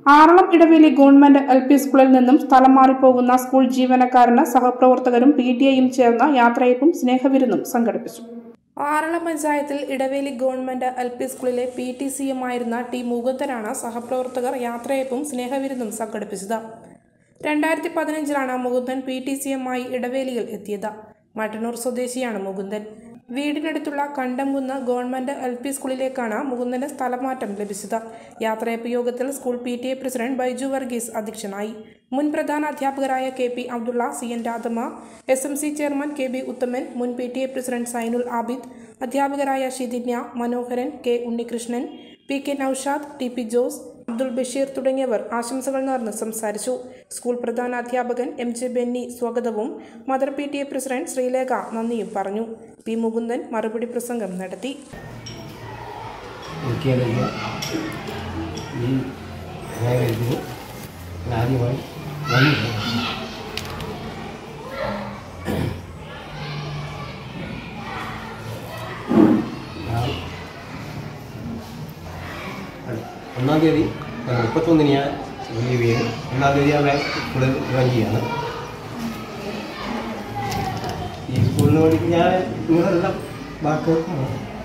Aralam Edaveli government L P സ്കൂളിൽ നിന്നും സ്ഥലം മാറിപ്പോകുന്ന സ്കൂൾ ജീവനക്കാരന് സഹപ്രവർത്തകരും പി ടി എയും ചേർന്ന് യാത്രയപ്പും സ്നേഹവിരുന്നും സംഘടിപ്പിച്ചു ആറളം പഞ്ചായത്തിൽ ഇടവേലി ഗവൺമെന്റ് എൽ പി സ്കൂളിലെ പി ടി സി എം ആയിരുന്ന ടി മുകുന്ദനാണ് സഹപ്രവർത്തകർ യാത്രയപ്പും സ്നേഹവിരുന്നും സംഘടിപ്പിച്ചത് രണ്ടായിരത്തി പതിനഞ്ചിലാണ് Mukundan P T C M ആയി ഇടവേലിയിൽ എത്തിയത് മട്ടന്നൂർ സ്വദേശിയാണ് മുകുന്ദൻ വീടിനടുത്തുള്ള കണ്ടംകുന്ന് ഗവൺമെന്റ് എൽ പി സ്കൂളിലേക്കാണ് മുകുന്ദന് സ്ഥലമാറ്റം ലഭിച്ചത് യാത്രയപ്പ് യോഗത്തിൽ school P T A president Baiju Varghese അധ്യക്ഷനായി മുൻ പ്രധാന അധ്യാപകരായ K P Abdullah C N Radhamma S M C chairman K B Uthaman മുൻ P T A president Sainul Abid അധ്യാപകരായ Shithinya Manoharan K Unnikrishnan P K Naushad T P Jose Abdul Basheer തുടങ്ങിയവർ ആശംസകൾ നേർന്ന് സംസാരിച്ചു സ്കൂൾ പ്രധാന അധ്യാപകൻ എം ജെ ബെന്നി സ്വാഗതവും mother P T A president Sreelekha നന്ദിയും പറഞ്ഞു പി മുകുന്ദൻ മറുപടി പ്രസംഗം നടത്തി എനിക്കറിയില്ല ഈ മേഖലയിൽ ആദ്യമായി നന്ദി പറയുന്നു. ഞാൻ ഒന്നാം തീയതി ആ, മുപ്പത്തൊന്നിന് ഞാൻ ലീവ് ചെയ്യും ഒന്നാം തീയതി അവിടെ സ്കൂളിൽ ജോയിൻ ചെയ്യാണ് ഈ സ്കൂളിന് വേണ്ടി ഞാൻ നിങ്ങളെല്ലാം വാക്ക്